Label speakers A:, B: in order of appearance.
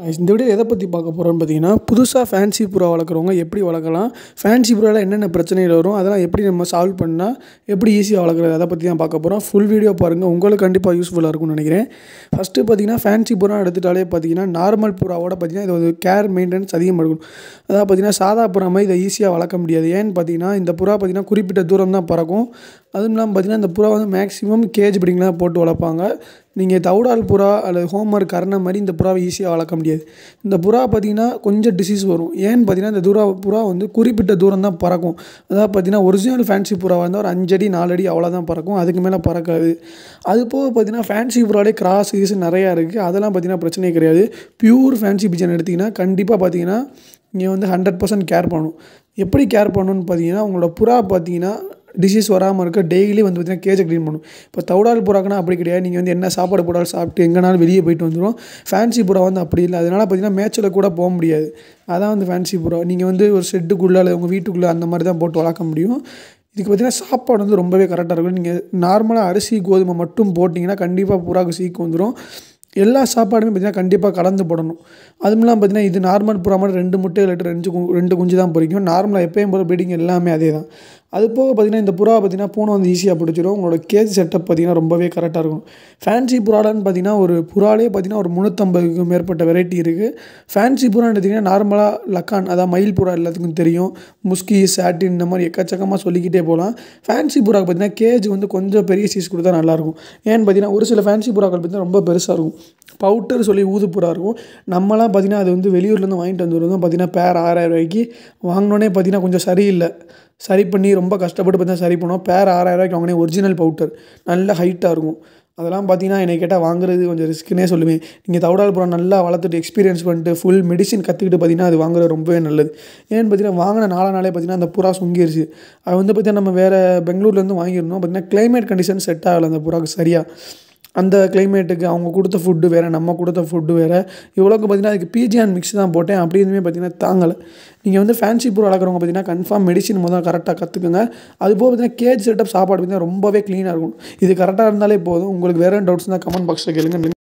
A: இந்த வீடியோ எதை பற்றி பார்க்க போகிறோம்னு பார்த்தீங்கன்னா புதுசாக ஃபேன்சி புறா வளர்க்குறவங்க எப்படி வளர்க்கலாம் ஃபேன்சி புறாவில் என்னென்ன பிரச்சனைகள் வரும் அதெல்லாம் எப்படி நம்ம சால்வ் பண்ணால் எப்படி ஈஸியாக வளர்க்குறது அதை பற்றி தான் பார்க்க போகிறோம் ஃபுல் வீடியோ பாருங்கள் உங்களுக்கு கண்டிப்பாக யூஸ்ஃபுல்லாக இருக்கும்னு நினைக்கிறேன் ஃபஸ்ட்டு பார்த்தீங்கன்னா ஃபேன்சி புறா எடுத்துட்டாலே பார்த்தீங்கன்னா நார்மல் புறாவோட பார்த்தீங்கன்னா இது ஒரு கேர் மெயின்டெனன்ஸ் அதிகமாக இருக்கும் அதாவது பார்த்தீங்கன்னா சாதா புறா மாதிரி இதை ஈஸியாக வளர்க்க முடியாது ஏன்னு பார்த்தீங்கன்னா இந்த புறா பார்த்தீங்கன்னா குறிப்பிட்ட தூரம் தான் பறக்கும் அதுவும் இல்லாமல் பார்த்தீங்கன்னா இந்த புறா வந்து மேக்ஸிமம் கேஜ் பிடிங்கலாம் போட்டு வளர்ப்பாங்க நீங்கள் தவுடால் புறா அல்லது ஹோமர் கரணை மாதிரி இந்த புறாவை ஈஸியாக வளர்க்க முடியாது இந்த புறா பார்த்திங்கன்னா கொஞ்சம் டிசீஸ் வரும் ஏன்னு பார்த்தீங்கன்னா இந்த தூரா புறா வந்து குறிப்பிட்ட தூரம் தான் பறக்கும் அதாவது பார்த்தீங்கன்னா ஒரிஜினல் ஃபேன்சி புறாவாக இருந்தால் ஒரு அஞ்சடி நாலடி அவ்வளோதான் பறக்கும் அதுக்கு மேலே பறக்காது அது போக பார்த்தீங்கன்னா ஃபேன்சி புறாலே கிராஸ் கீஸ் நிறையா இருக்குது அதெல்லாம் பார்த்தீங்கன்னா பிரச்சனையே கிடையாது பியூர் ஃபேன்சி பிஜன் எடுத்திங்கன்னா கண்டிப்பாக பார்த்தீங்கன்னா நீங்கள் வந்து ஹண்ட்ரட் பர்சன்ட் கேர் பண்ணணும் எப்படி கேர் பண்ணணும்னு பார்த்தீங்கன்னா உங்களோட புறா பார்த்தீங்கன்னா டிசீஸ் வராமல் இருக்க டெய்லி வந்து பார்த்திங்கன்னா கேஜை க்ளீன் பண்ணும் இப்போ தவுடால் புறாக்குனா அப்படி கிடையாது நீங்கள் வந்து என்ன சாப்பாடு போடாலும் சாப்பிட்டு எங்கேனாலும் வெளியே போயிட்டு வந்துடும் ஃபேன்சி புறா வந்து அப்படி இல்லை அதனால் பார்த்திங்கன்னா மேட்ச்சில் கூட போக முடியாது அதான் வந்து ஃபேன்சி புறா நீங்கள் வந்து ஒரு ஷெட்டுக்குள்ளே அல்லது உங்கள் வீட்டுக்குள்ளே அந்த மாதிரி தான் போட்டு வளர்க்க முடியும் இதுக்கு பார்த்திங்கன்னா சாப்பாடு வந்து ரொம்பவே கரெக்டாக இருக்கும் நீங்கள் நார்மலாக அரிசி கோதுமை மட்டும் போட்டிங்கன்னா கண்டிப்பாக புறாவுக்கு சீக்கு வந்துடும் எல்லா சாப்பாடுமே பார்த்திங்கன்னா கண்டிப்பாக கலந்து போடணும் அதுவும் இல்லாமல் பார்த்திங்கன்னா இது நார்மல் புறா மாதிரி ரெண்டு முட்டை இல்லாட்டி ரெண்டு கு ரெண்டு குஞ்சு தான் பொறிக்கும் நார்மலாக எப்பயும் போகிற ப்ரீடிங் எல்லாமே அதே தான் அது போக பார்த்திங்கன்னா இந்த புறா பார்த்திங்கன்னா பூனை வந்து ஈஸியாக பிடிச்சிடும் உங்களோட கேஜ் செட்டப் பார்த்திங்கன்னா ரொம்பவே கரெக்டாக இருக்கும் ஃபேன்சி புறாடான்னு பார்த்திங்கன்னா ஒரு புறாலே பார்த்திங்கன்னா ஒரு முந்நூற்றம்பதுக்கு மேற்பட்ட வெரைட்டி இருக்குது ஃபேன்சி புறான்னு எடுத்திங்கன்னா நார்மலாக லக்கான் அதாவது மயில் புறா எல்லாத்துக்கும் தெரியும் முஸ்கி சாட்டின் இந்த மாதிரி எக்கச்சக்கமாக சொல்லிக்கிட்டே போகலாம் ஃபேன்சி புறாக்கு பார்த்திங்கன்னா கேஜ் வந்து கொஞ்சம் பெரிய சீஸ் கொடுத்தா நல்லாயிருக்கும் ஏன்னு பார்த்திங்கன்னா ஒரு சில ஃபேன்சி புறாக்கள் பார்த்திங்கன்னா ரொம்ப பெருசாக இருக்கும் பவுட்டர் சொல்லி ஊது புறா இருக்கும் நம்மலாம் பார்த்திங்கன்னா அது வந்து வெளியூர்லேருந்து வாங்கிட்டு வந்து வருவோம் பார்த்திங்கன்னா பேர் ஆறாயிரம் ரூபாய்க்கு வாங்கினோன்னே பார்த்திங்கன்னா கொஞ்சம் சரியில்லை சரி பண்ணி ரொம்ப கஷ்டப்பட்டு பார்த்தா சரி பண்ணோம் பேர் ஆறாயிரம் ரூபாய்க்கு வாங்கினே ஒரிஜினல் பவுட்டர் நல்ல ஹைட்டாக இருக்கும் அதெல்லாம் பார்த்தீங்கன்னா என்னை கேட்டால் வாங்குறது கொஞ்சம் ரிஸ்க்குனே சொல்லுவேன் நீங்கள் தவிடால் புறம் நல்லா வளர்த்துட்டு எக்ஸ்பீரியன்ஸ் பண்ணிட்டு ஃபுல் மெடிசின் கற்றுக்கிட்டு பார்த்தீங்கன்னா அது வாங்குறது ரொம்பவே நல்லது ஏன்னு பார்த்தீங்கன்னா வாங்கின நாலா நாளே பார்த்தீங்கன்னா அந்த புறா சுங்கிருச்சு அது வந்து பார்த்தீங்கன்னா நம்ம வேறு பெங்களூர்லேருந்து வாங்கியிருந்தோம் பார்த்தீங்கன்னா கிளைமேட் கண்டிஷன் செட் ஆகலை அந்த புறாவுக்கு சரியாக அந்த கிளைமேட்டுக்கு அவங்க கொடுத்த ஃபுட்டு வேறு நம்ம கொடுத்த ஃபுட்டு வேறு இவ்வளோக்கு பார்த்தீங்கன்னா அதுக்கு பிஜிஆன் மிக்ஸ் தான் போட்டேன் அப்படி எதுவுமே பார்த்தீங்கன்னா தாங்கலை நீங்கள் வந்து ஃபேன்சி பூ வளர்க்குறவங்க பார்த்தீங்கன்னா கன்ஃபார்ம் மெடிசின் முதல் கரெக்டாக கற்றுக்குங்க அது போக பார்த்தீங்கன்னா கேஜ் செட்டப் சாப்பாடு பார்த்தீங்கன்னா ரொம்பவே க்ளீனாக இருக்கும் இது கரெக்டாக இருந்தாலே போதும் உங்களுக்கு வேறு டவுட்ஸ் தான் கமெண்ட் பாக்ஸில் கேளுங்க